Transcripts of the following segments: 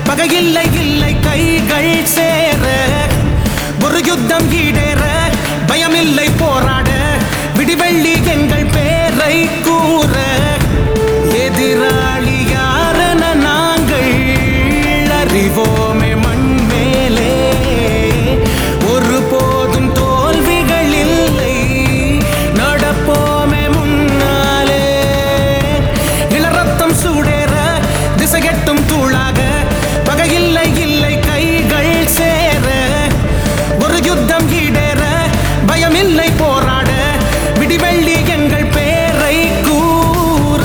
பகையில்லை இல்லை கைகள் சேர ஒரு யுத்தம் ஈடேற பயமில்லை போராட விடிவெள்ளி எங்கள் பேரை கூற எதிராளி யாரென நாங்கள் அறிவோமே மண் மேலே ஒரு போதும் தோல்விகள் இல்லை நடப்போமே முன்னாலே இளரத்தம் சூடேற திசையட்டும் தூளாக பகையில்லை இல்லை கைகள் சேர ஒரு யுத்தம் ஈடேற பயமில்லை போராட விடிவெள்ளி எங்கள் பேரை கூற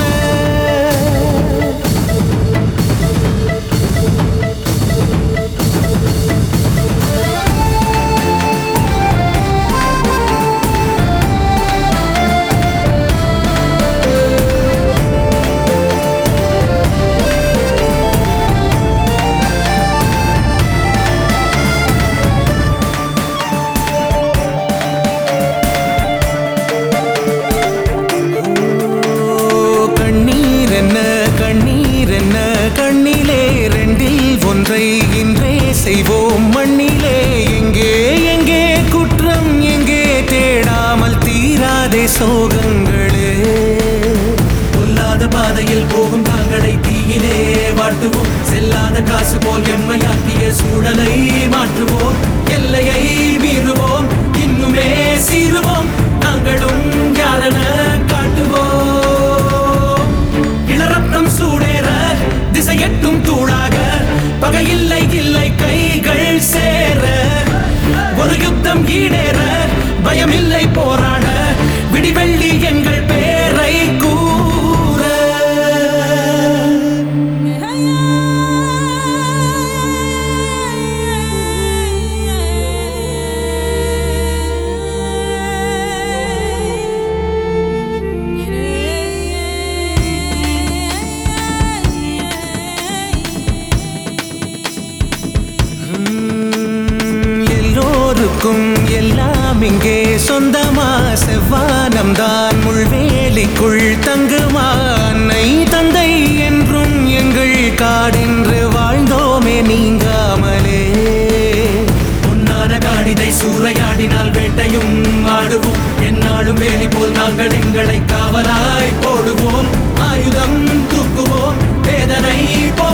ஓ, கண்ணீர் என்ன கண்ணீர் என்ன கண்ணிலே ரெண்டில் ஒன்றை இன்றே செய்வோம் மண்ணிலே எங்கே எங்கே குற்றம் எங்கே தேடாமல் தீராதே சோகங்களே பொல்லாத பாதையில் போகும் தாங்களை தீயிலே வாட்டுவோம் செல்லாத காசு போல் எம்மையாக்கிய சூழலை மாற்றுவோம் எல்லையை மீறுவோம் இன்னுமே சீருவோம் நாங்களும் யாரென காட்டுவோம் இளரத்தம் சூடேற திசையட்டும் தூளாக பகையில்லை இல்லை கைகள் சேர ஒரு யுத்தம் ஈடேற பயமில்லை போராட விடிவெள்ளி எங்கள் பேரை கூற உம், எல்லோருக்கும் எல்லாம் இங்கே சொந்தமா செவ்வானம் தான் முள்வேலிக்குள் தங்குமா அன்னை தந்தை என்றும் எங்கள் காடென்று வாழ்ந்தோமே நீங்காமலே பொன்னான காடிதை சூறையாடினால் வேட்டையும் ஆடுவோம் என்னாலும் வேலி போல் நாங்கள் எங்களை காவலாய் போடுவோம் ஆயுதம் தூக்குவோம் வேதனை போ